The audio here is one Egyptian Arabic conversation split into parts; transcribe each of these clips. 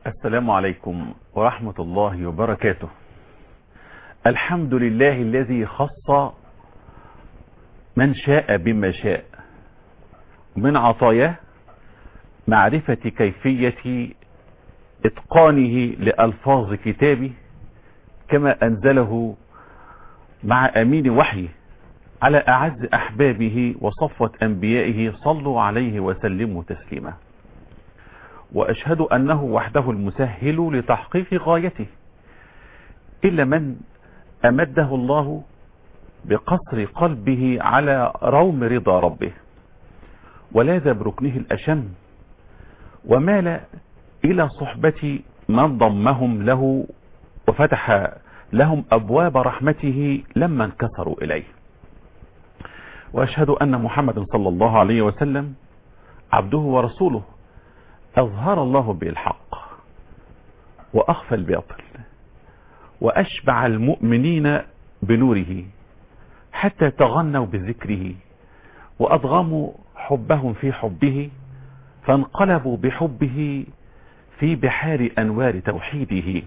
السلام عليكم ورحمة الله وبركاته الحمد لله الذي خص من شاء بما شاء من عطاياه معرفة كيفية اتقانه لألفاظ كتابه كما أنزله مع أمين وحيه على أعز أحبابه وصفوة أنبيائه صلوا عليه وسلموا تسليما وأشهد أنه وحده المسهل لتحقيق غايته إلا من أمده الله بقصر قلبه على روم رضا ربه ولاذ بركنه الأشم ومال إلى صحبة من ضمهم له وفتح لهم أبواب رحمته لما انكسروا إليه وأشهد أن محمد صلى الله عليه وسلم عبده ورسوله أظهر الله به الحق وأخفى الباطل وأشبع المؤمنين بنوره حتى تغنوا بذكره وأضغموا حبهم في حبه فانقلبوا بحبه في بحار أنوار توحيده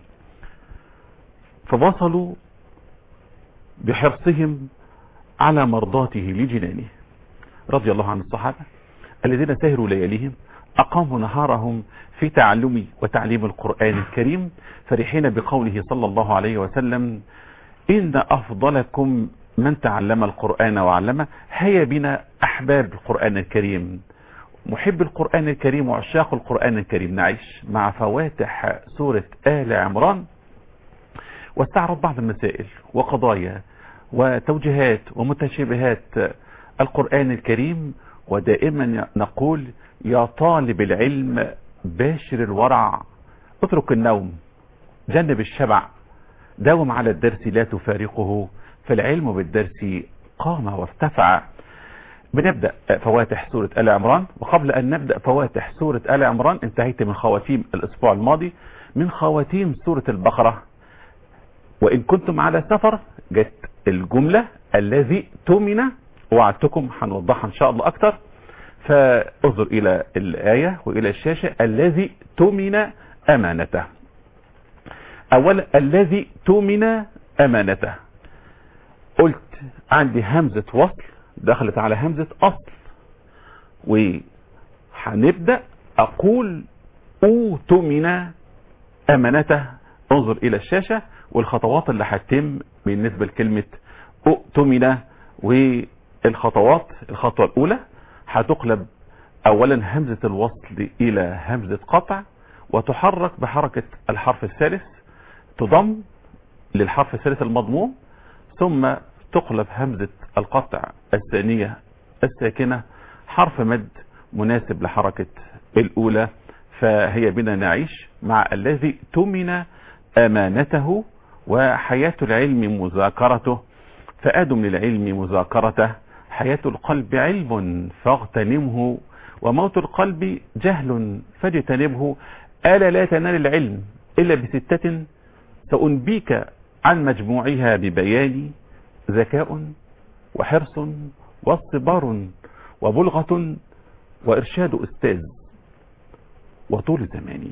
فوصلوا بحرصهم على مرضاته لجنانه رضي الله عن الصحابة الذين سهروا لياليهم أقاموا نهارهم في تعلم وتعليم القرآن الكريم فرحين بقوله صلى الله عليه وسلم إن أفضلكم من تعلم القرآن وعلمه هيا بنا أحباب القرآن الكريم محب القرآن الكريم وعشاق القرآن الكريم نعيش مع فواتح سورة آل عمران واستعرض بعض المسائل وقضايا وتوجيهات ومتشابهات القرآن الكريم ودائما نقول يا طالب العلم باشر الورع اترك النوم جنب الشبع داوم على الدرس لا تفارقه فالعلم بالدرس قام وارتفع بنبدأ فواتح سورة آل عمران وقبل أن نبدأ فواتح سورة آل عمران انتهيت من خواتيم الأسبوع الماضي من خواتيم سورة البقرة وإن كنتم على سفر جت الجملة الذي تمن وعدتكم هنوضحها إن شاء الله أكتر فانظر إلى الآية وإلى الشاشة الذي تمن أمانته أولا الذي تمن أمانته قلت عندي همزة وصل دخلت على همزة أصل وهنبدأ أقول أوتمن أمانته انظر إلى الشاشة والخطوات اللي هتتم بالنسبة لكلمة أؤتمن والخطوات الخطوة الأولى هتقلب أولا همزة الوصل إلى همزة قطع وتحرك بحركة الحرف الثالث تضم للحرف الثالث المضموم ثم تقلب همزة القطع الثانية الساكنة حرف مد مناسب لحركة الأولى فهي بنا نعيش مع الذي تمن أمانته وحياة العلم مذاكرته فآدم للعلم مذاكرته حياة القلب علم فاغتنمه وموت القلب جهل فاجتنبه ألا لا تنال العلم إلا بستة سأنبيك عن مجموعها ببيان ذكاء وحرص واصطبار وبلغة وإرشاد أستاذ وطول زمان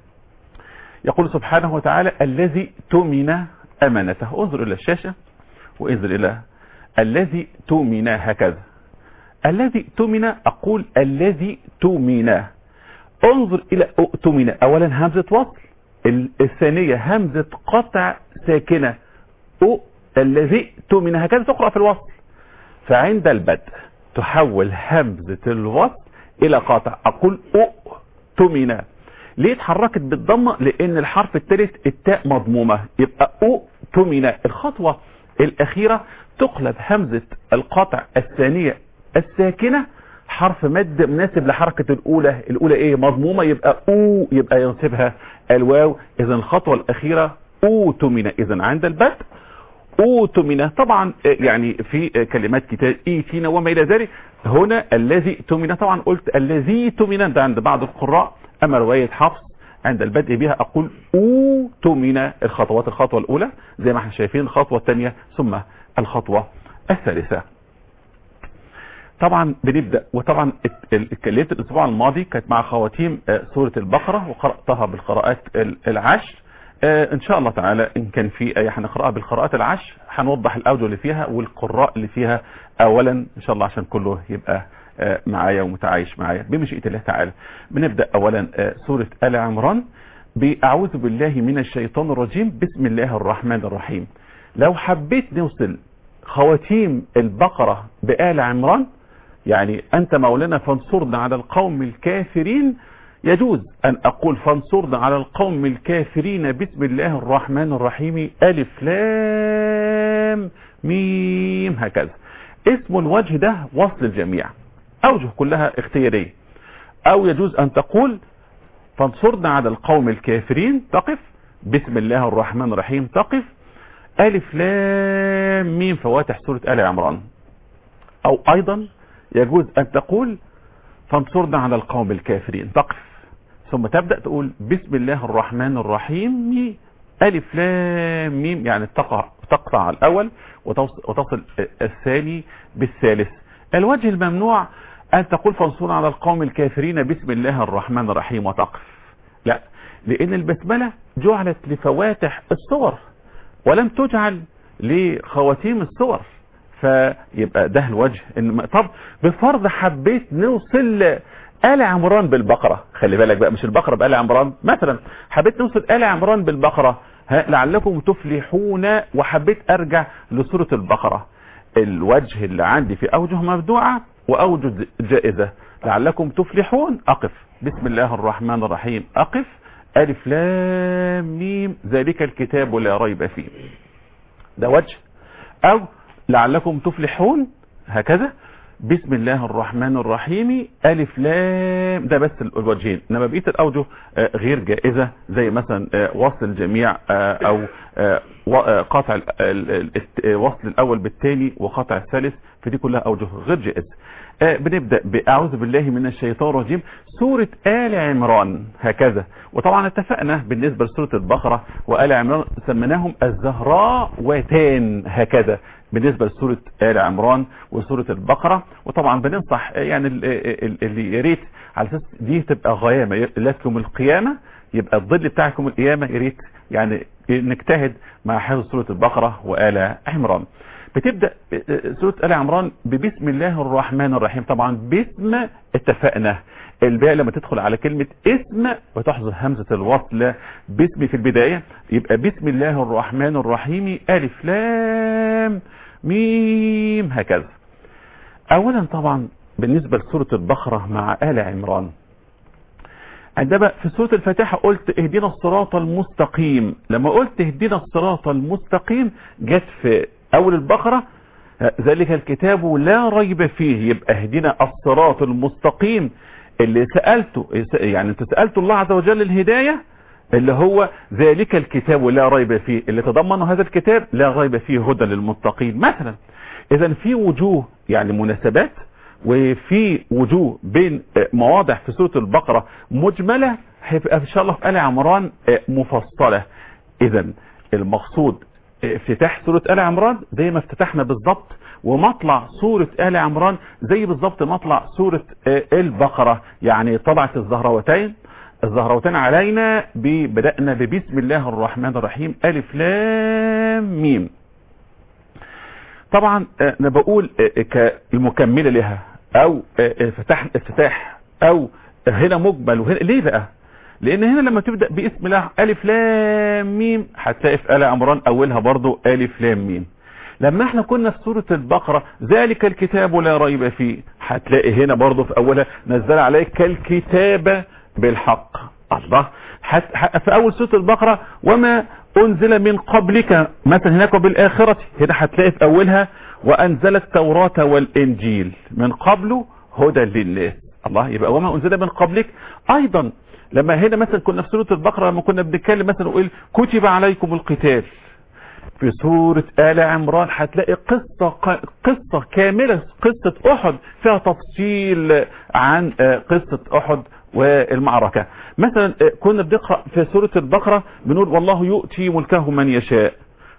يقول سبحانه وتعالى الذي تؤمن أمانته انظر إلى الشاشة وانظر إلى الذي تؤمن هكذا الذي تؤمن أقول الذي تؤمن انظر إلى تؤمن أولا همزة وصل الثانية همزة قطع ساكنة أو الذي تؤمن هكذا تقرأ في الوصل فعند البدء تحول همزة الوصل إلى قاطع أقول أؤتمن ليه اتحركت بالضمة لأن الحرف الثالث التاء مضمومة يبقى أؤتمن الخطوة الأخيرة تقلب همزة القاطع الثانية الساكنة حرف مد مناسب لحركة الأولى الأولى إيه مضمومة يبقى أو يبقى ينصبها الواو إذا الخطوة الأخيرة أوتمن إذا عند البدء أوتمن طبعا يعني في كلمات كتاب إيتينا وما إلى ذلك هنا الذي تمن طبعا قلت الذي تمن ده عند بعض القراء أما رواية حفص عند البدء بها أقول أوتمن الخطوات الخطوة الأولى زي ما احنا شايفين الخطوة الثانية ثم الخطوة الثالثة طبعا بنبدأ وطبعا اتكلمت الاسبوع الماضي كانت مع خواتيم سورة البقرة وقرأتها بالقراءات العشر ان شاء الله تعالى ان كان في اي هنقراها بالقراءات العشر هنوضح الاوجه اللي فيها والقراء اللي فيها اولا ان شاء الله عشان كله يبقى معايا ومتعايش معايا بمشيئة الله تعالى بنبدأ اولا سورة آل عمران بأعوذ بالله من الشيطان الرجيم بسم الله الرحمن الرحيم لو حبيت نوصل خواتيم البقرة بآل عمران يعني أنت مولانا فانصرنا على القوم الكافرين يجوز أن أقول فانصرنا على القوم الكافرين بسم الله الرحمن الرحيم ألف لام ميم هكذا اسم الوجه ده وصل الجميع أوجه كلها اختيارية أو يجوز أن تقول فانصرنا على القوم الكافرين تقف بسم الله الرحمن الرحيم تقف ألف لام ميم فواتح سورة آل عمران أو أيضا يجوز أن تقول فانصرنا على القوم الكافرين تقف ثم تبدأ تقول بسم الله الرحمن الرحيم ألف لام ميم يعني تقع تقطع الأول وتصل الثاني بالثالث الوجه الممنوع أن تقول فانصرنا على القوم الكافرين بسم الله الرحمن الرحيم وتقف لا لأن البسملة جعلت لفواتح الصور ولم تجعل لخواتيم الصور فيبقى ده الوجه إن طب بفرض حبيت نوصل آل عمران بالبقرة خلي بالك بقى مش البقرة بآل عمران مثلا حبيت نوصل آل عمران بالبقرة لعلكم تفلحون وحبيت ارجع لسورة البقرة الوجه اللي عندي في اوجه مبدوعة واوجه جائزة لعلكم تفلحون اقف بسم الله الرحمن الرحيم اقف الف لام ميم ذلك الكتاب لا ريب فيه ده وجه او لعلكم تفلحون هكذا بسم الله الرحمن الرحيم ألف لام ده بس الوجهين انما بقيه الاوجه غير جائزة زي مثلا وصل الجميع او قطع وصل الاول بالثاني وقطع الثالث فدي كلها اوجه غير جائزة بنبدأ بأعوذ بالله من الشيطان الرجيم سورة آل عمران هكذا وطبعا اتفقنا بالنسبة لسورة البقرة وآل عمران سميناهم الزهراء وتان هكذا بالنسبة لسورة آل عمران وسورة البقرة وطبعا بننصح يعني اللي يا ريت على اساس دي تبقى غيامة لكم القيامة يبقى الظل بتاعكم القيامة يا ريت يعني نجتهد مع حفظ سورة البقرة وآل عمران بتبدأ سورة آل عمران ببسم الله الرحمن الرحيم طبعا باسم اتفقنا الباء لما تدخل على كلمة اسم وتحذف همزة الوصل باسم في البداية يبقى بسم الله الرحمن الرحيم ألف لام ميم هكذا اولا طبعا بالنسبة لسورة البقرة مع آل عمران عندما في سورة الفاتحة قلت اهدنا الصراط المستقيم لما قلت اهدنا الصراط المستقيم جت في اول البقرة ذلك الكتاب لا ريب فيه يبقى اهدنا الصراط المستقيم اللي سألته يعني انت سألت الله عز وجل الهداية اللي هو ذلك الكتاب لا ريب فيه اللي تضمن هذا الكتاب لا ريب فيه هدى للمتقين مثلا اذا في وجوه يعني مناسبات وفي وجوه بين مواضع في سورة البقرة مجملة هيبقى ان شاء الله في آل عمران مفصلة اذا المقصود افتتاح سورة آل عمران زي ما افتتحنا بالضبط ومطلع سورة آل عمران زي بالضبط مطلع سورة البقرة يعني طلعت الزهروتين الزهروتين علينا بدأنا ببسم الله الرحمن الرحيم ألف لام ميم طبعا انا بقول كالمكملة لها او افتتاح افتتاح او هنا مجمل وهنا ليه بقى لان هنا لما تبدأ باسم الله الف لام ميم هتلاقي في آل عمران اولها برضو الف لام ميم لما احنا كنا في سورة البقرة ذلك الكتاب لا ريب فيه هتلاقي هنا برضو في اولها نزل عليك الكتاب بالحق الله في اول سورة البقرة وما انزل من قبلك مثلا هناك بالآخرة هنا هتلاقي في اولها وانزل التوراة والانجيل من قبله هدى للناس الله يبقى وما انزل من قبلك ايضا لما هنا مثلا كنا في سورة البقرة لما كنا بنتكلم مثلا نقول كتب عليكم القتال في سورة آل عمران هتلاقي قصة قصة كاملة قصة أحد فيها تفصيل عن قصة أحد والمعركة مثلا كنا بنقرأ في سورة البقرة بنقول والله يؤتي ملكه من يشاء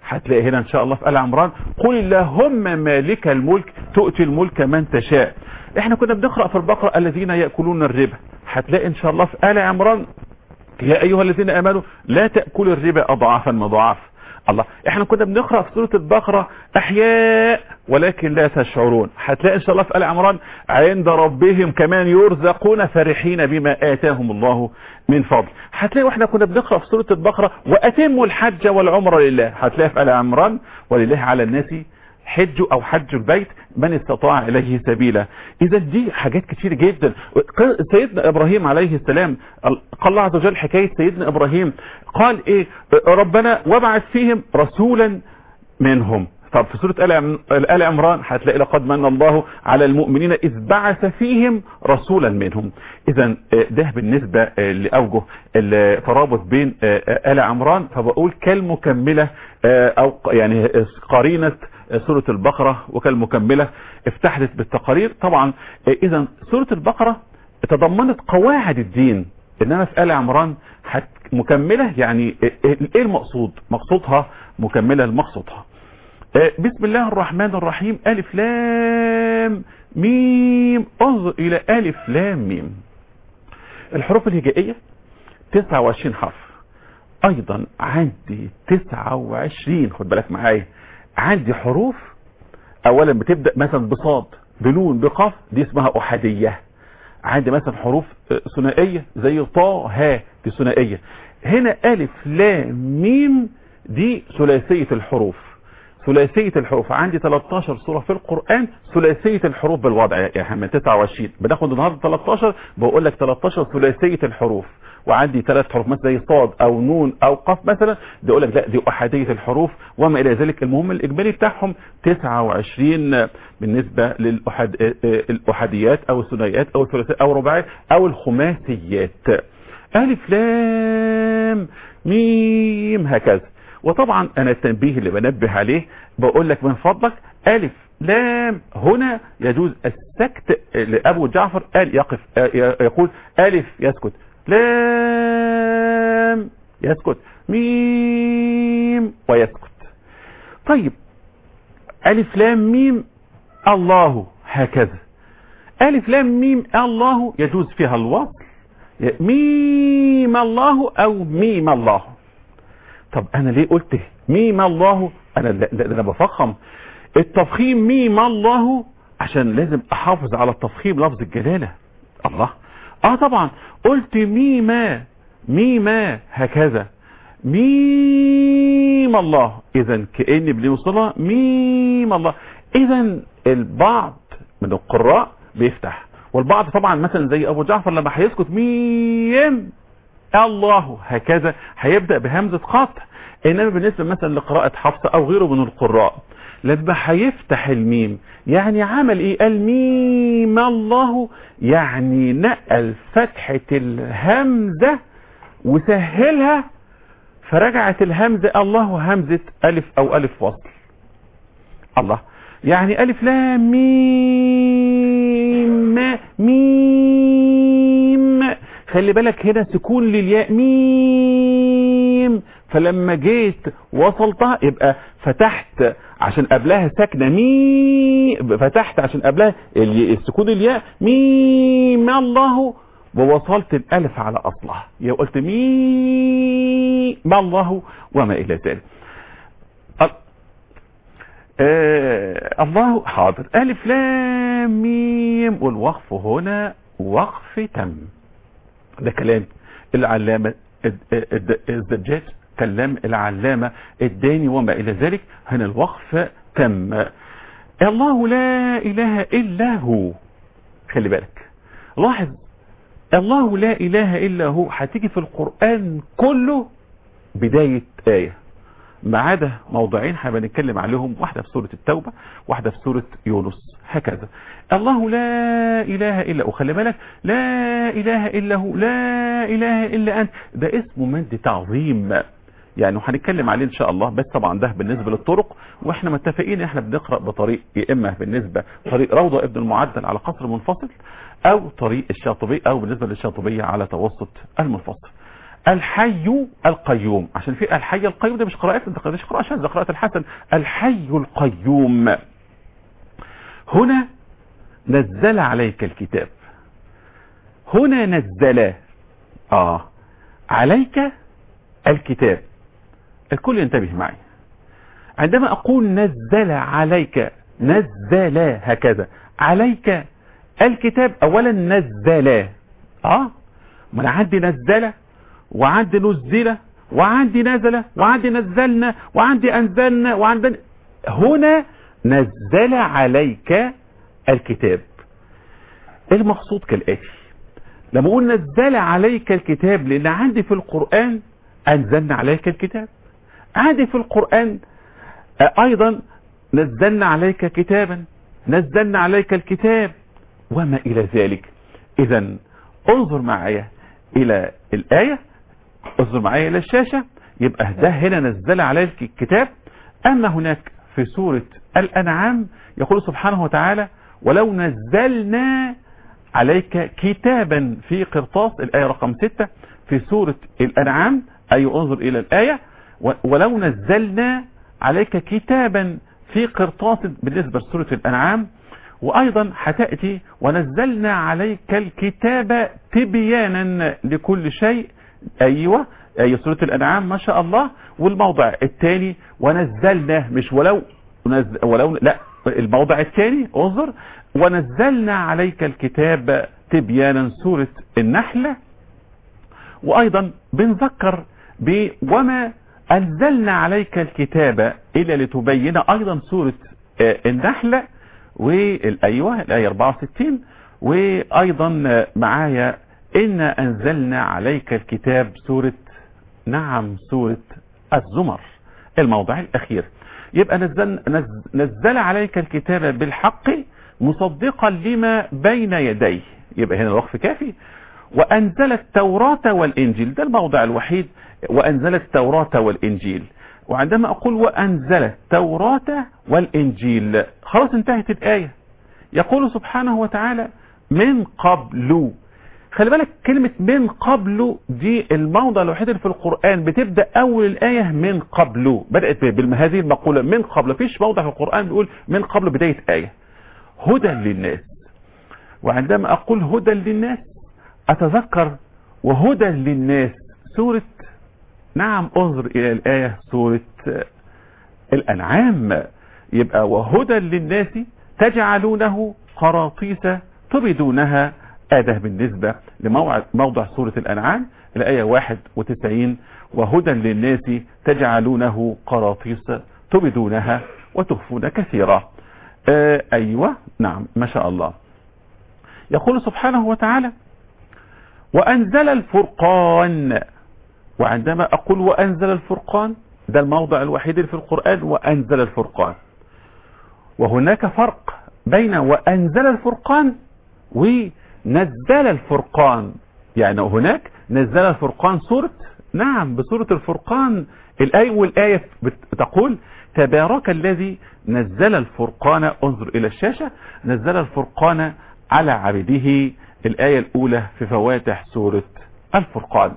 هتلاقي هنا ان شاء الله في آل عمران قل اللهم مالك الملك تؤتي الملك من تشاء احنا كنا بنقرأ في البقرة الذين يأكلون الربا هتلاقي ان شاء الله في آل عمران يا ايها الذين امنوا لا تأكلوا الربا اضعافا مضاعفا الله احنا كنا بنقرأ في سورة البقرة احياء ولكن لا تشعرون هتلاقي ان شاء الله في آل عمران عند ربهم كمان يرزقون فرحين بما آتاهم الله من فضل هتلاقي واحنا كنا بنقرأ في سورة البقرة واتموا الحج والعمرة لله هتلاقي في آل عمران ولله على الناس حج او حج البيت من استطاع اليه سبيلا اذا دي حاجات كتير جدا سيدنا ابراهيم عليه السلام قال الله عز وجل حكاية سيدنا ابراهيم قال ايه ربنا وابعث فيهم رسولا منهم طب في سورة آل عمران هتلاقي لقد من الله على المؤمنين إذ بعث فيهم رسولا منهم إذا ده بالنسبة لأوجه الترابط بين آل عمران فبقول كالمكملة أو يعني قرينة سورة البقرة وكالمكملة افتحلت بالتقارير طبعا إذا سورة البقرة تضمنت قواعد الدين إنما في آل عمران مكملة يعني إيه المقصود مقصودها مكملة لمقصودها بسم الله الرحمن الرحيم ألف لام ميم انظر إلى ألف لام ميم الحروف الهجائية 29 حرف أيضا عندي 29 خد بالك معايا عندي حروف أولا بتبدأ مثلا بصاد بنون بقاف دي اسمها أحادية عندي مثلا حروف ثنائية زي طا ها دي ثنائية هنا ألف لام ميم دي ثلاثية الحروف ثلاثية الحروف عندي 13 سورة في القرآن ثلاثية الحروف بالوضع يا محمد 29 بناخد النهاردة 13 بقول لك 13 ثلاثية الحروف وعندي ثلاث حروف مثلا زي صاد او نون او قاف مثلا ده يقول لك لا دي احاديه الحروف وما الى ذلك المهم الاجمالي بتاعهم 29 بالنسبه للاحاد الاحاديات او الثنائيات او الثلاثيات او الرباعيات او الخماسيات الف لام ميم هكذا وطبعا انا التنبيه اللي بنبه عليه بقول لك من فضلك الف لام هنا يجوز السكت لابو جعفر قال يقف يقول الف يسكت لام يسكت ميم ويسكت طيب ألف لام ميم الله هكذا ألف لام ميم الله يجوز فيها الوصل ميم الله أو ميم الله طب أنا ليه قلت ميم الله أنا لا أنا بفخم التفخيم ميم الله عشان لازم أحافظ على التفخيم لفظ الجلالة الله اه طبعا قلت ميما ميما هكذا ميم الله اذا كأني بنوصلها ميم الله اذا البعض من القراء بيفتح والبعض طبعا مثلا زي ابو جعفر لما هيسكت ميم الله هكذا هيبدأ بهمزة قطع انما بالنسبة مثلا لقراءة حفصة او غيره من القراء لما هيفتح الميم يعني عمل ايه الميم الله يعني نقل فتحة الهمزة وسهلها فرجعت الهمزة الله همزة ألف أو ألف وصل الله يعني ألف لام ميم ميم خلي بالك هنا سكون للياء ميم فلما جيت وصلتها يبقى فتحت عشان قبلها ساكنه مي فتحت عشان قبلها السكون الياء ميم الله ووصلت الالف على اصلها يا قلت مي ما الله وما الى ذلك آه الله حاضر الف لام ميم والوقف هنا وقف تم ده كلام العلامة الزجاج كلام العلامة الداني وما إلى ذلك هنا الوقف تم الله لا إله إلا هو خلي بالك لاحظ الله لا إله إلا هو هتيجي في القرآن كله بداية آية ما عدا موضعين هنبقى نتكلم عليهم واحدة في سورة التوبة واحدة في سورة يونس هكذا الله لا إله إلا هو خلي بالك لا إله إلا هو لا إله إلا أنت ده اسمه مد تعظيم يعني هنتكلم عليه ان شاء الله بس طبعا ده بالنسبة للطرق واحنا متفقين احنا بنقرأ بطريق يا اما بالنسبة طريق روضة ابن المعدل على قصر منفصل او طريق الشاطبي او بالنسبة للشاطبية على توسط المنفصل الحي القيوم عشان في الحي القيوم ده مش قراءات انت مش قراءة شاذة قراءة الحسن الحي القيوم هنا نزل عليك الكتاب هنا نزل اه عليك الكتاب الكل ينتبه معي عندما اقول نزل عليك نزل هكذا عليك الكتاب اولا نزل اه ما انا عندي نزل وعندي نزل وعندي نزل وعندي نزلنا وعندي انزلنا وعندنا هنا نزل عليك الكتاب المقصود كالاتي لما اقول نزل عليك الكتاب لان عندي في القرآن انزلنا عليك الكتاب عندي في القرآن ايضا نزلنا عليك كتابا نزلنا عليك الكتاب وما الى ذلك اذا انظر معايا الى الاية انظر معايا الى الشاشة يبقى ده هنا نزل عليك الكتاب اما هناك في سورة الانعام يقول سبحانه وتعالى ولو نزلنا عليك كتابا في قرطاس الآية رقم 6 في سورة الأنعام أي انظر إلى الآية ولو نزلنا عليك كتابا في قرطاس بالنسبة لسورة الأنعام وأيضا هتأتي ونزلنا عليك الكتاب تبيانا لكل شيء أيوة أي سورة الأنعام ما شاء الله والموضع الثاني ونزلنا مش ولو ولو لا الموضع الثاني انظر ونزلنا عليك الكتاب تبيانا سورة النحلة وايضا بنذكر ب وما انزلنا عليك الكتاب الا لتبين ايضا سورة النحلة والايوه الايه 64 وايضا معايا ان انزلنا عليك الكتاب سورة نعم سورة الزمر الموضع الاخير يبقى نزل, نزل عليك الكتاب بالحق مصدقا لما بين يديه يبقى هنا الوقف كافي وأنزل التوراة والإنجيل ده الموضع الوحيد وأنزل التوراة والإنجيل وعندما أقول وأنزل التوراة والإنجيل خلاص انتهت الآية يقول سبحانه وتعالى من قبل خلي بالك كلمة من قبل دي الموضع الوحيد اللي في القرآن بتبدأ أول الآية من قبل بدأت بهذه المقولة من قبل فيش موضع في القرآن بيقول من قبل بداية آية هدى للناس وعندما أقول هدى للناس أتذكر وهدى للناس سورة نعم انظر إلى الآية سورة الأنعام يبقى وهدى للناس تجعلونه قراطيس تبدونها آده بالنسبة لموضع سورة الأنعام الآية 91 وهدى للناس تجعلونه قراطيس تبدونها وتخفون كثيرا آه أيوة نعم ما شاء الله يقول سبحانه وتعالى وأنزل الفرقان وعندما أقول وأنزل الفرقان ده الموضع الوحيد في القرآن وأنزل الفرقان وهناك فرق بين وأنزل الفرقان ونزل الفرقان يعني هناك نزل الفرقان سورة نعم بسورة الفرقان الآية والآية تقول تبارك الذي نزل الفرقان انظر إلى الشاشة نزل الفرقان على عبده الآية الأولى في فواتح سورة الفرقان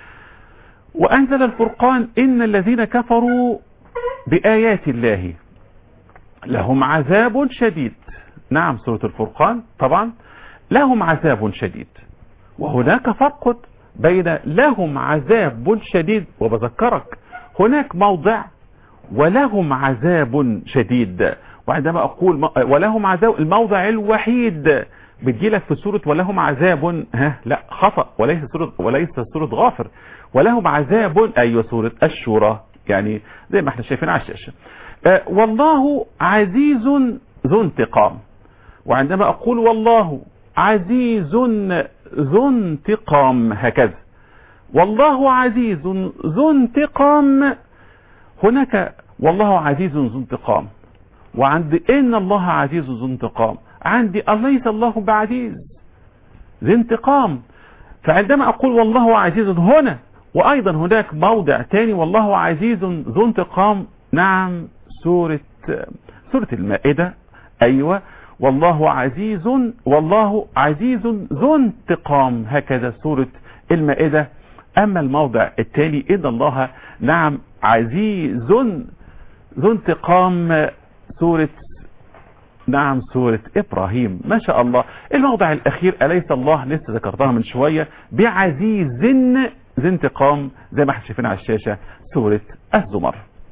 وأنزل الفرقان إن الذين كفروا بآيات الله لهم عذاب شديد نعم سورة الفرقان طبعا لهم عذاب شديد وهناك فرق بين لهم عذاب شديد وبذكرك هناك موضع ولهم عذاب شديد وعندما أقول ولهم عذاب الموضع الوحيد بتجيلك في سورة ولهم عذاب ها لا خطأ وليس سورة وليس سورة غافر ولهم عذاب أيوة سورة الشورى يعني زي ما احنا شايفين على الشاشة أه والله عزيز ذو انتقام وعندما أقول والله عزيز ذو انتقام هكذا والله عزيز ذو انتقام هناك والله عزيز ذو انتقام وعند إن الله عزيز ذو انتقام عندي ليس الله بعزيز ذي انتقام فعندما أقول والله عزيز هنا وأيضا هناك موضع تاني والله عزيز ذو انتقام نعم سورة سورة المائدة أيوة والله عزيز والله عزيز ذو انتقام هكذا سورة المائدة أما الموضع الثاني إن الله نعم عزيز ذو انتقام سورة نعم سورة إبراهيم ما شاء الله الموضع الأخير أليس الله لسه ذكرتها من شوية بعزيز ذي انتقام زي ما احنا شايفين على الشاشة سورة الزمر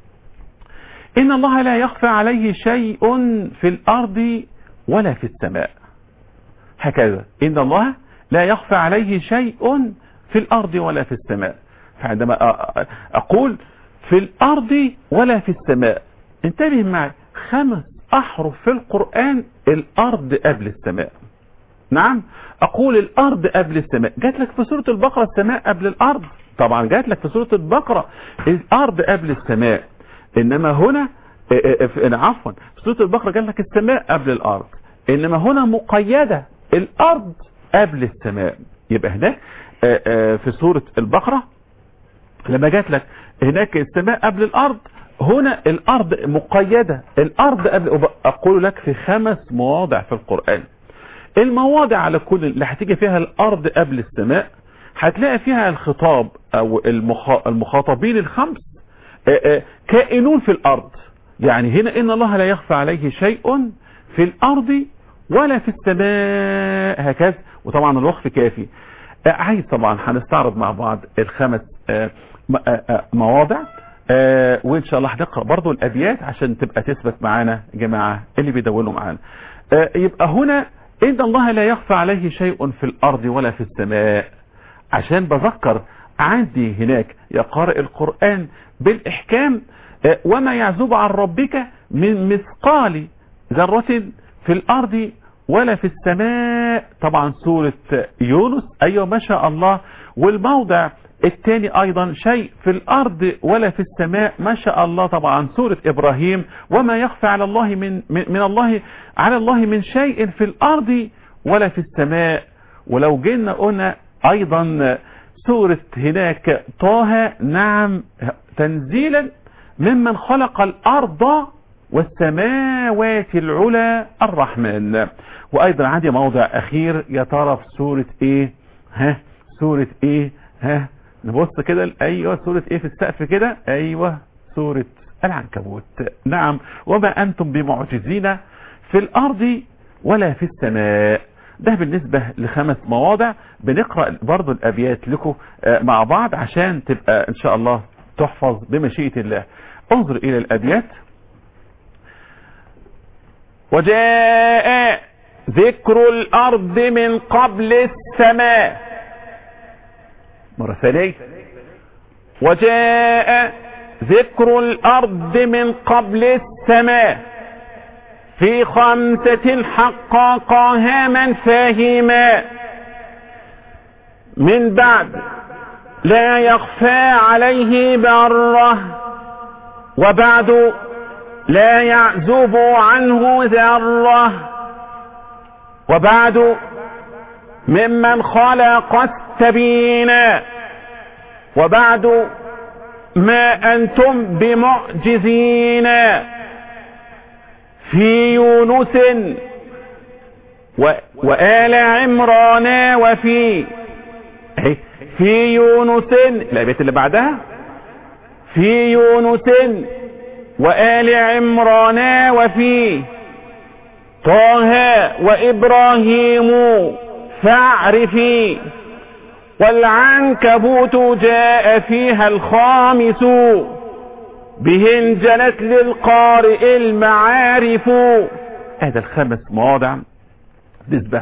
إن الله لا يخفى عليه شيء في الأرض ولا في السماء هكذا إن الله لا يخفى عليه شيء في الأرض ولا في السماء فعندما أقول في الأرض ولا في السماء انتبه معي خمس أحرف في القرآن الأرض قبل السماء نعم أقول الأرض قبل السماء جات لك في سورة البقرة السماء قبل الأرض طبعا جات لك في سورة البقرة الأرض قبل السماء إنما هنا عفوا في سورة البقرة جات لك السماء قبل الأرض إنما هنا مقيدة الأرض قبل السماء يبقى هناك في سورة البقرة لما جات لك هناك السماء قبل الأرض هنا الأرض مقيدة الأرض قبل أقول لك في خمس مواضع في القرآن المواضع على كل اللي هتيجي فيها الأرض قبل السماء هتلاقي فيها الخطاب أو المخاطبين الخمس كائنون في الأرض يعني هنا إن الله لا يخفى عليه شيء في الأرض ولا في السماء هكذا وطبعا الوقف كافي عايز طبعا هنستعرض مع بعض الخمس مواضع وان شاء الله هنقرا برضو الابيات عشان تبقى تثبت معانا يا جماعه اللي بيدونوا معانا يبقى هنا ان الله لا يخفى عليه شيء في الارض ولا في السماء عشان بذكر عندي هناك يا قارئ القران بالاحكام وما يعزب عن ربك من مثقال ذره في الارض ولا في السماء طبعا سورة يونس ايوه ما شاء الله والموضع الثاني ايضا شيء في الارض ولا في السماء ما شاء الله طبعا سورة ابراهيم وما يخفى على الله من, من الله على الله من شيء في الارض ولا في السماء ولو جينا قلنا ايضا سورة هناك طه نعم تنزيلا ممن خلق الارض والسماوات العلى الرحمن وايضا عندي موضع اخير يا ترى في سورة ايه ها سورة ايه ها نبص كده ايوه سورة ايه في السقف كده ايوه سورة العنكبوت نعم وما انتم بمعجزين في الارض ولا في السماء ده بالنسبة لخمس مواضع بنقرأ برضو الابيات لكم مع بعض عشان تبقى ان شاء الله تحفظ بمشيئة الله انظر الى الابيات وجاء ذكر الارض من قبل السماء مرة ثانية وجاء ذكر الارض من قبل السماء في خمسة حققها من فاهما من بعد لا يخفى عليه بره وبعد لا يعزب عنه ذرة وبعد ممن خلق السبين وبعد ما أنتم بمعجزين في يونس و... وآل عمران وفي في يونس الآيات اللي بعدها في يونس وآل عمران وفي طه وإبراهيم فاعرفي والعنكبوت جاء فيها الخامس به انجلت للقارئ المعارف هذا الخمس مواضع نسبة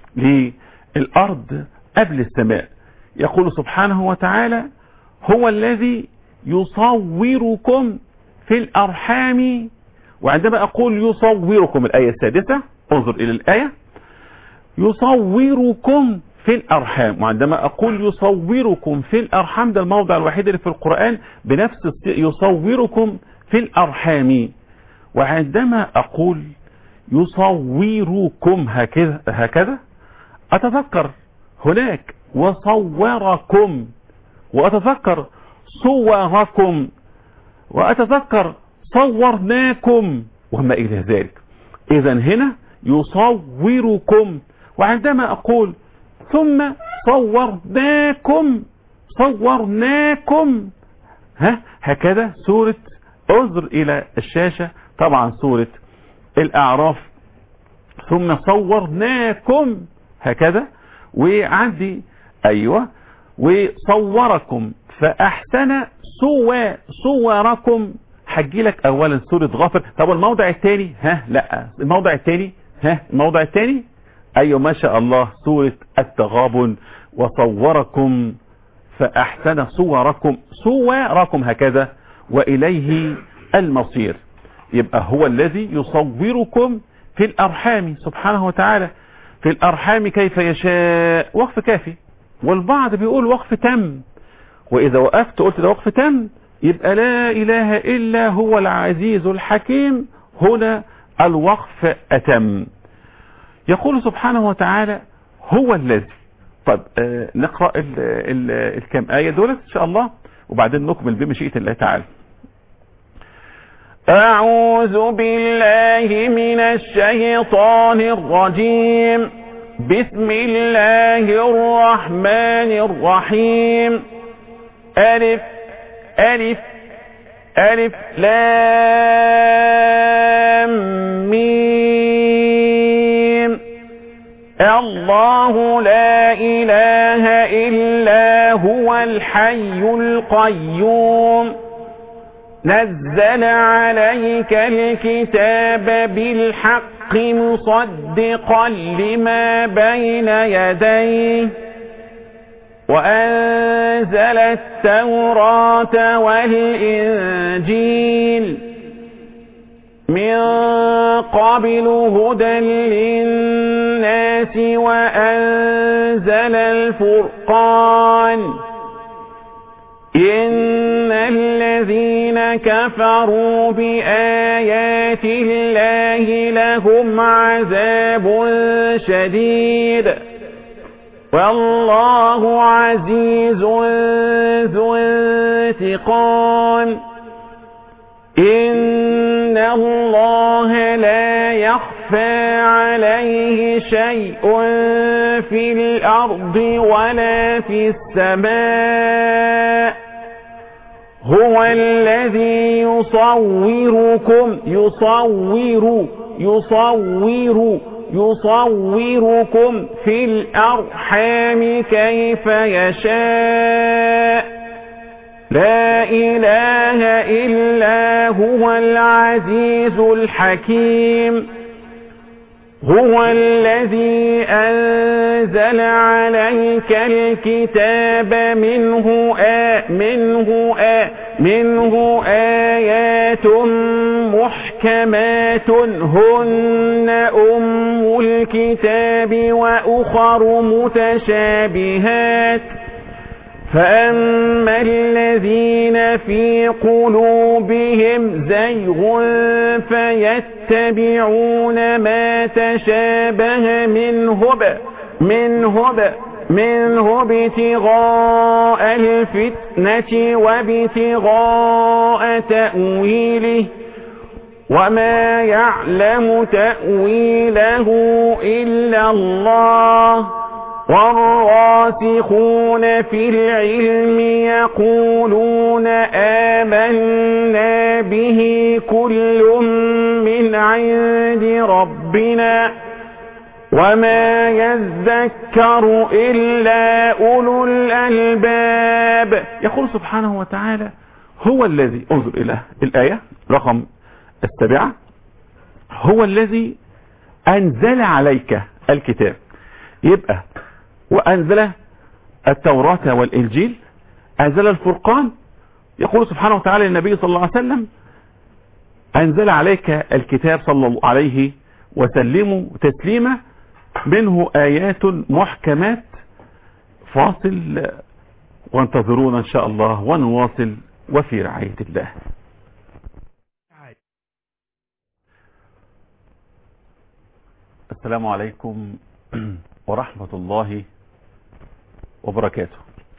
للأرض قبل السماء يقول سبحانه وتعالى هو الذي يصوركم في الأرحام وعندما أقول يصوركم الآية السادسة انظر إلى الآية يصوركم في الأرحام وعندما أقول يصوركم في الأرحام ده الموضع الوحيد اللي في القرآن بنفس يصوركم في الأرحام وعندما أقول يصوركم هكذا, هكذا أتذكر هناك وصوركم وأتذكر صوركم وأتذكر صورناكم وما إلى ذلك إذا هنا يصوركم وعندما أقول ثم صورناكم صورناكم ها هكذا سورة انظر الى الشاشة طبعا سورة الاعراف ثم صورناكم هكذا وعندي ايوه وصوركم فاحسن سوى صوركم هجي لك اولا سورة غافر طب الموضع الثاني ها لا الموضع الثاني ها الموضع الثاني ايوه ما شاء الله سورة التغابن وصوركم فاحسن صوركم صوركم هكذا واليه المصير يبقى هو الذي يصوركم في الارحام سبحانه وتعالى في الارحام كيف يشاء وقف كافي والبعض بيقول وقف تم واذا وقفت قلت ده وقف تم يبقى لا اله الا هو العزيز الحكيم هنا الوقف اتم يقول سبحانه وتعالى هو الذي طب آه نقرأ ال ال الكام آية دولت إن شاء الله وبعدين نكمل بمشيئة الله تعالى أعوذ بالله من الشيطان الرجيم بسم الله الرحمن الرحيم ألف ألف ألف لام ميم الله لا إله إلا هو الحي القيوم نزل عليك الكتاب بالحق مصدقا لما بين يديه وأنزل التوراة والإنجيل من قبل هدى للناس وأنزل الفرقان إن الذين كفروا بآيات الله لهم عذاب شديد والله عزيز ذو انتقام إن الله لا يخفى عليه شيء في الأرض ولا في السماء هو الذي يصوركم يصور يصور يصوركم في الأرحام كيف يشاء لا إله إلا هو العزيز الحكيم هو الذي أنزل عليك الكتاب منه آ منه آ منه آيات محكمات هن أم الكتاب وأخر متشابهات فأما الذين في قلوبهم زيغ فيتبعون ما تشابه منه ب منه ب منه ابتغاء الفتنة وابتغاء تأويله وما يعلم تأويله إلا الله والراسخون في العلم يقولون آمنا به كل من عند ربنا وما يذكر إلا أولو الألباب يقول سبحانه وتعالى هو الذي انظر إلى الآية رقم السابعة هو الذي أنزل عليك الكتاب يبقى وأنزل التوراة والإنجيل أنزل الفرقان يقول سبحانه وتعالى للنبي صلى الله عليه وسلم أنزل عليك الكتاب صلى الله عليه وسلموا تسليما منه آيات محكمات فاصل وانتظرونا إن شاء الله ونواصل وفي رعاية الله السلام عليكم ورحمة الله وبركاته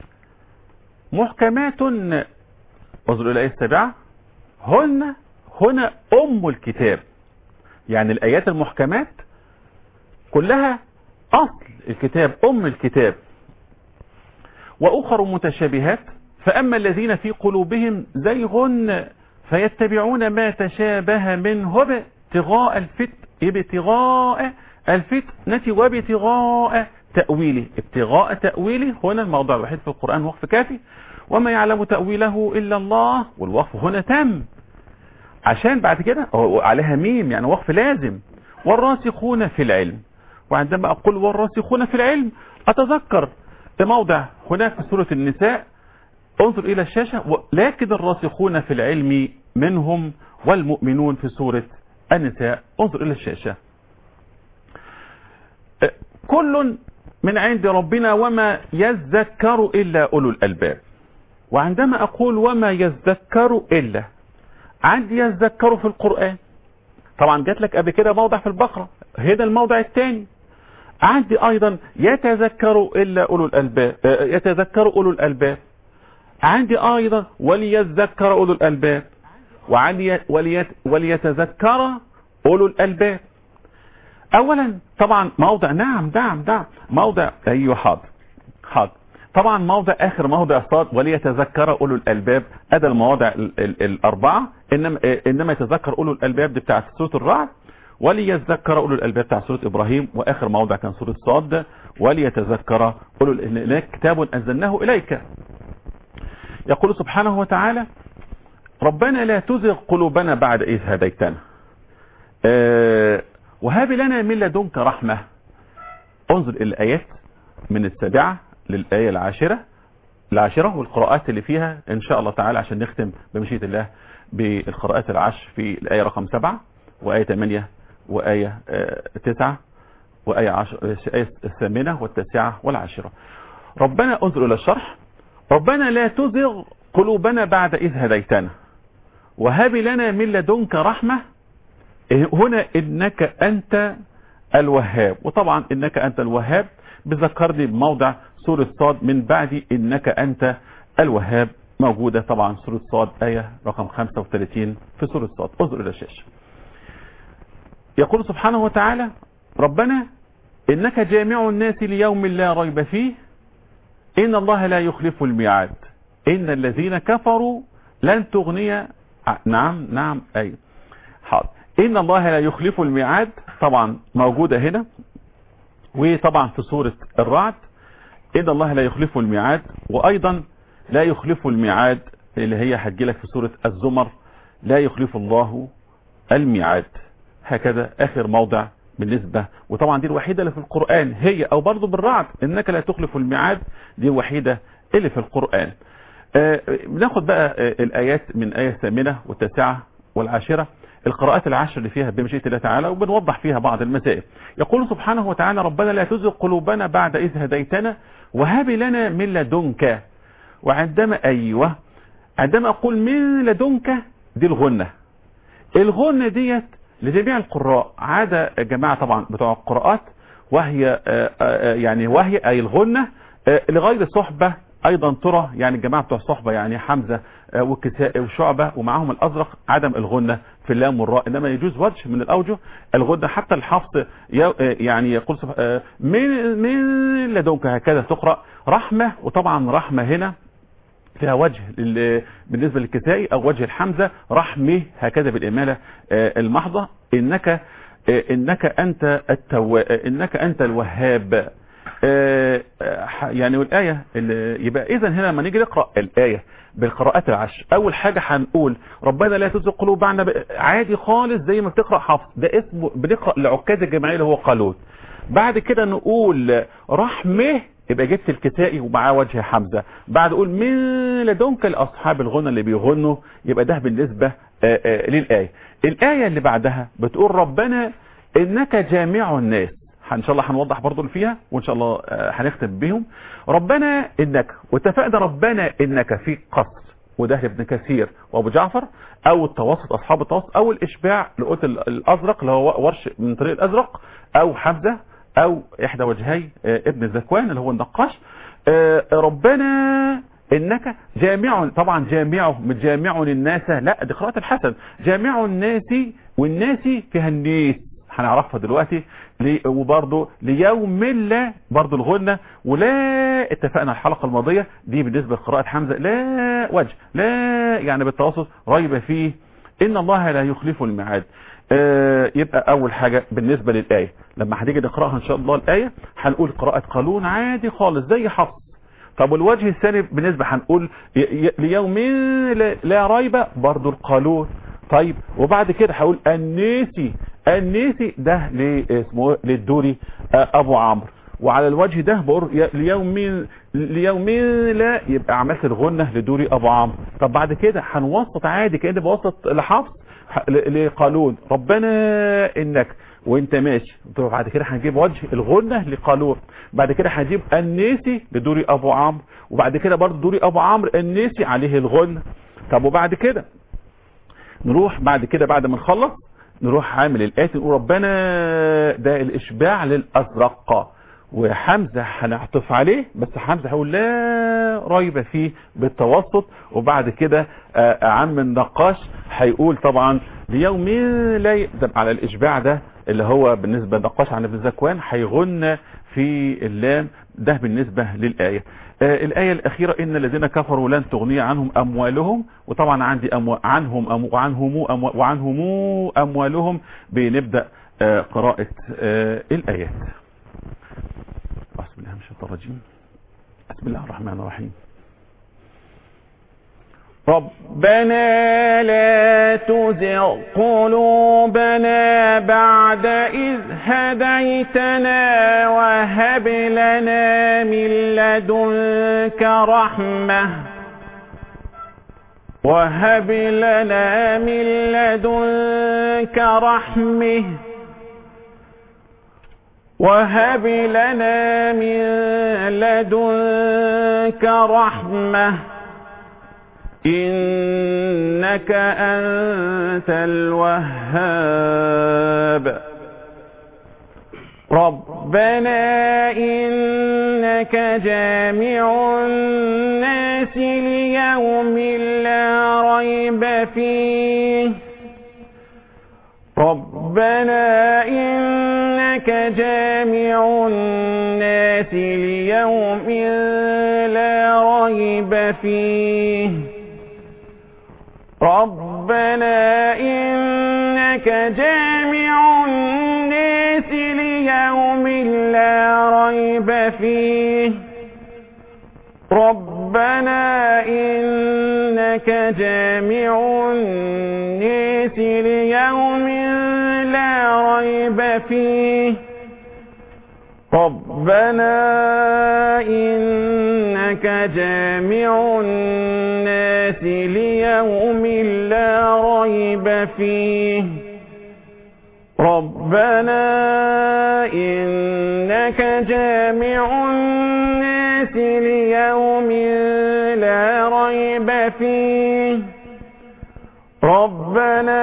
محكمات وصلوا إلى السابعة هن هنا أم الكتاب يعني الآيات المحكمات كلها أصل الكتاب أم الكتاب وأخر متشابهات فأما الذين في قلوبهم زيغ فيتبعون ما تشابه منه ابتغاء الفت ابتغاء الفتنة وابتغاء تأويله ابتغاء تأويله هنا الموضوع الوحيد في القرآن وقف كافي وما يعلم تأويله إلا الله والوقف هنا تم عشان بعد كده عليها ميم يعني وقف لازم والراسخون في العلم وعندما أقول والراسخون في العلم أتذكر موضع هناك في سورة النساء انظر إلى الشاشة لكن الراسخون في العلم منهم والمؤمنون في سورة النساء انظر إلى الشاشة كل من عند ربنا وما يذكر إلا أولو الألباب وعندما أقول وما يذكر إلا عندي يذكر في القرآن طبعا جات لك قبل كده موضع في البقرة هنا الموضع الثاني عندي أيضا يتذكر إلا أولو الألباب يتذكر أولو الألباب عندي أيضا وليذكر أولو الألباب وعندي وليت وليتذكر أولو الألباب أولا طبعا موضع نعم نعم نعم موضع أيوه حاضر حاضر طبعا موضع آخر موضع صاد وليتذكر أولو الألباب هذا المواضع ال ال الأربعة إنما, إنما يتذكر أولو الألباب دي بتاعت سورة الرعد وليذكر أولو الألباب بتاع سورة إبراهيم وآخر موضع كان سورة صاد وليتذكر أولو الألباب كتاب أنزلناه إليك يقول سبحانه وتعالى ربنا لا تزغ قلوبنا بعد إذ هديتنا أه وهب لنا من لدنك رحمة انظر الآيات من السابعة للآية العاشرة العاشرة والقراءات اللي فيها إن شاء الله تعالى عشان نختم بمشيئة الله بالقراءات العشر في الآية رقم سبعة وآية ثمانية وآية تسعة وآية عشر الآية الثامنة والتاسعة والعاشرة ربنا انظر إلى الشرح ربنا لا تزغ قلوبنا بعد إذ هديتنا وهب لنا من لدنك رحمة هنا إنك أنت الوهاب وطبعا إنك أنت الوهاب بذكرني بموضع سورة صاد من بعد إنك أنت الوهاب موجودة طبعا سورة صاد آية رقم 35 في سورة صاد انظر إلى الشاشة يقول سبحانه وتعالى ربنا إنك جامع الناس ليوم لا ريب فيه إن الله لا يخلف الميعاد إن الذين كفروا لن تغني نعم نعم أي حاضر إن الله لا يخلف الميعاد طبعا موجودة هنا وطبعا في سورة الرعد إن الله لا يخلف الميعاد وأيضا لا يخلف الميعاد اللي هي هتجيلك في سورة الزمر لا يخلف الله الميعاد هكذا آخر موضع بالنسبة وطبعا دي الوحيدة اللي في القرآن هي أو برضو بالرعد إنك لا تخلف الميعاد دي الوحيدة اللي في القرآن آه بناخد بقى آه الآيات من آية الثامنة والتاسعة والعاشرة القراءات العشر اللي فيها بمشيئة الله تعالى وبنوضح فيها بعض المسائل يقول سبحانه وتعالى ربنا لا تزغ قلوبنا بعد إذ هديتنا وهب لنا من لدنك وعندما أيوة عندما أقول من لدنك دي الغنة الغنة ديت لجميع القراء عادة جماعة طبعا بتوع القراءات وهي يعني وهي أي الغنة لغير صحبة ايضا ترى يعني الجماعة بتوع الصحبة يعني حمزة والكسائي وشعبة ومعاهم الازرق عدم الغنة في اللام والراء انما يجوز وجه من الاوجه الغنة حتى الحفظ يعني يقول من من لدنك هكذا تقرأ رحمة وطبعا رحمة هنا فيها وجه بالنسبة للكسائي او وجه الحمزة رحمه هكذا بالامالة المحضة انك انك انت التو... انك انت الوهاب يعني والآية يبقى إذا هنا لما نيجي نقرأ الآية بالقراءات العشر أول حاجة هنقول ربنا لا تزغ قلوبنا عادي خالص زي ما بتقرأ حفظ ده اسمه بنقرأ لعكاز الجماعية اللي هو قالوت بعد كده نقول رحمه يبقى جبت الكسائي ومعاه وجه حمزة بعد اقول من لدنك لأصحاب الغنى اللي بيغنوا يبقى ده بالنسبة للآية الآية اللي بعدها بتقول ربنا إنك جامع الناس ان شاء الله هنوضح برضو اللي فيها وان شاء الله هنختم بيهم ربنا انك واتفقنا ربنا انك في قصر وده ابن كثير وابو جعفر او التوسط اصحاب التوسط او الاشباع اللي قلت الازرق اللي هو ورش من طريق الازرق او حمزه او احدى وجهي ابن الزكوان اللي هو النقاش ربنا انك جامع طبعا جامعه مش جامع الناس لا دي قراءه الحسن جامع الناس والناس فيها الناس هنعرفها دلوقتي وبرضه ليوم لا برضه الغنة ولا لا اتفقنا الحلقة الماضية دي بالنسبة لقراءة حمزة لا وجه لا يعني بالتوسط ريب فيه ان الله لا يخلف الميعاد آه يبقى اول حاجة بالنسبة للآية لما هتيجي نقرأها ان شاء الله الآية هنقول قراءة قانون عادي خالص زي حفص طب والوجه الثاني بالنسبة هنقول ليوم لا ريب برضو القانون طيب وبعد كده هقول النيسي النيسي ده اسمه للدوري ابو عمرو وعلى الوجه ده بقول ليوم ليوم لا يبقى عملت الغنة لدوري ابو عمرو طب بعد كده هنوسط عادي كأني بوسط لحفص لقانون ربنا انك وانت ماشي طب بعد كده هنجيب وجه الغنة لقانون بعد كده هنجيب النيسي لدوري ابو عمرو وبعد كده برضه دوري ابو عمرو النيسي عليه الغنة طب وبعد كده نروح بعد كده بعد ما نخلص نروح عامل الآتي نقول ربنا ده الإشباع للأزرق وحمزة هنعطف عليه بس حمزة هقول لا ريب فيه بالتوسط وبعد كده عم النقاش هيقول طبعا ليوم لا على الإشباع ده اللي هو بالنسبة لنقاش عن ابن زكوان هيغن في اللام ده بالنسبة للآية آه الآية الأخيرة إن الذين كفروا لن تغني عنهم أموالهم وطبعا عندي أمو عنهم أمو وعنهم أمو وعنهم أموالهم بنبدأ آه قراءة آه الآيات بسم الله من الشيطان الرجيم بسم الله الرحمن الرحيم ربنا لا تزغ قلوبنا بعد إذ هديتنا وهب لنا من لدنك رحمة وهب لنا من لدنك رحمه وهب لنا من لدنك رحمه إنك أنت الوهاب ربنا إنك جامع الناس ليوم لا ريب فيه ربنا إنك جامع الناس ليوم لا ريب فيه ربنا إنك جامع الناس ليوم لا ريب فيه ربنا إنك جامع الناس ليوم لا ريب فيه ربنا إنك جامع الناس ليوم لا ريب فيه ربنا إنك جامع الناس ليوم لا ريب فيه ربنا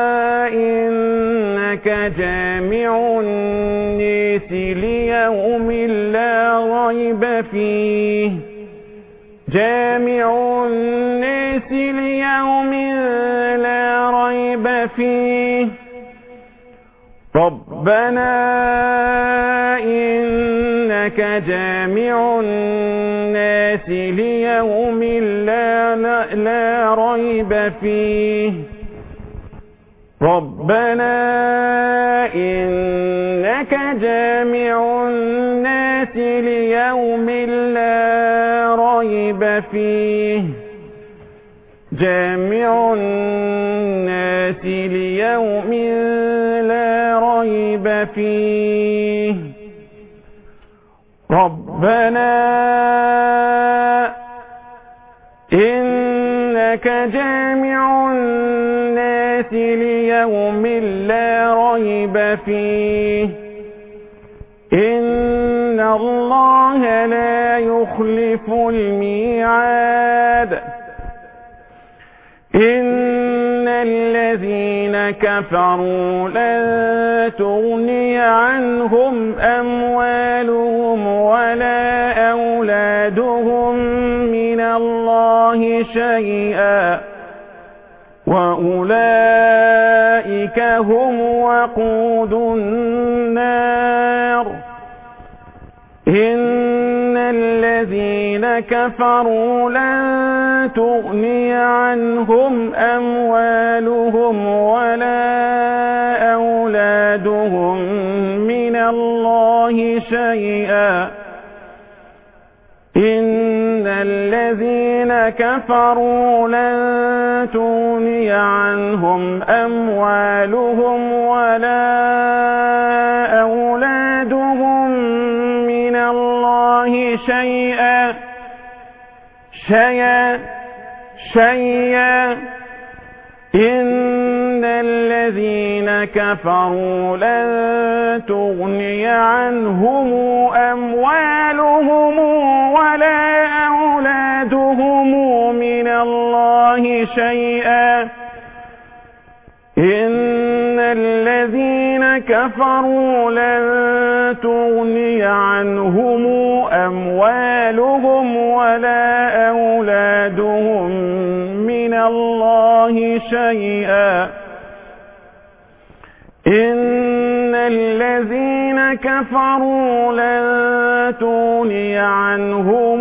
إنك جامع الناس ليوم لا ريب فيه جامع الناس ليوم لا ريب فيه ربنا إنك جامع الناس ليوم لا, لا, لا ريب فيه ربنا إنك جامع الناس ليوم لا ريب فيه جامع الناس ليوم لا ريب فيه ربنا إنك جامع الناس ليوم لا ريب فيه إن الله لا يخلف الميعاد إن الذين كفروا لن تغني عنهم أموالهم ولا أولادهم من الله شيئا وأولئك هم وقود النار إن الذين كفروا لن تغني عنهم أموالهم ولا أولادهم من الله شيئا إن الذين كفروا لن تغني عنهم أموالهم ولا أولادهم من الله شيئا شيئا شيئا إن الذين كفروا لن تغني عنهم أموالهم ولا أولادهم من الله شيئا إن الذين كفروا لن تغني عنهم أموالهم ولا أولادهم من الله شيئا إن الذين كفروا لن تغني عنهم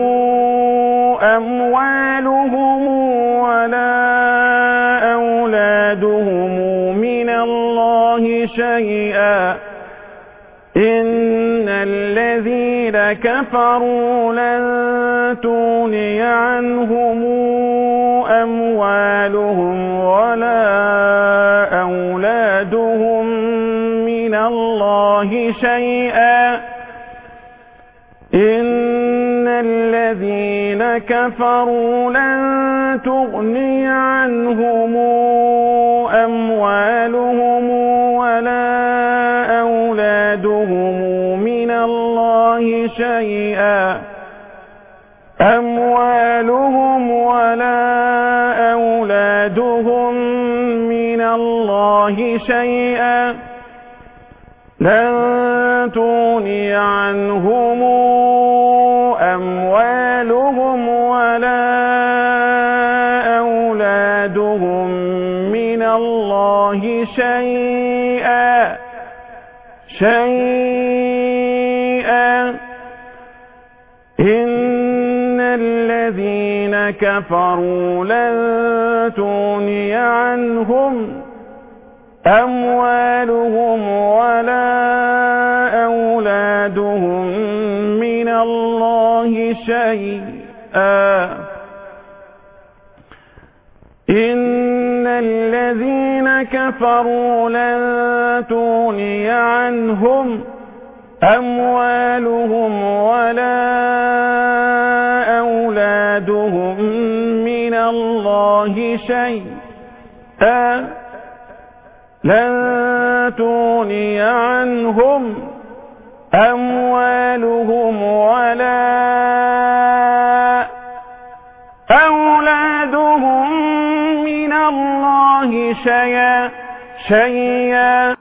أموالهم ولا أولادهم من الله شيئا إن الذين كفروا لن تغني عنهم أموالهم ولا أولادهم من الله شيئا إن الذين كفروا لن تغني عنهم أموالهم ولا أولادهم من الله شيئا أموالهم ولا أولادهم من الله شيئا لن تغني عنهم أموالهم ولا أولادهم من الله شيئا شيئا إن الذين كفروا لن تغني عنهم أموالهم ولا أولادهم من الله شيئا إن الذين كفروا لن تغني عنهم أموالهم ولا أولادهم من الله شيئا لن تغني عنهم أموالهم ولا أولادهم من الله شيئا شيئا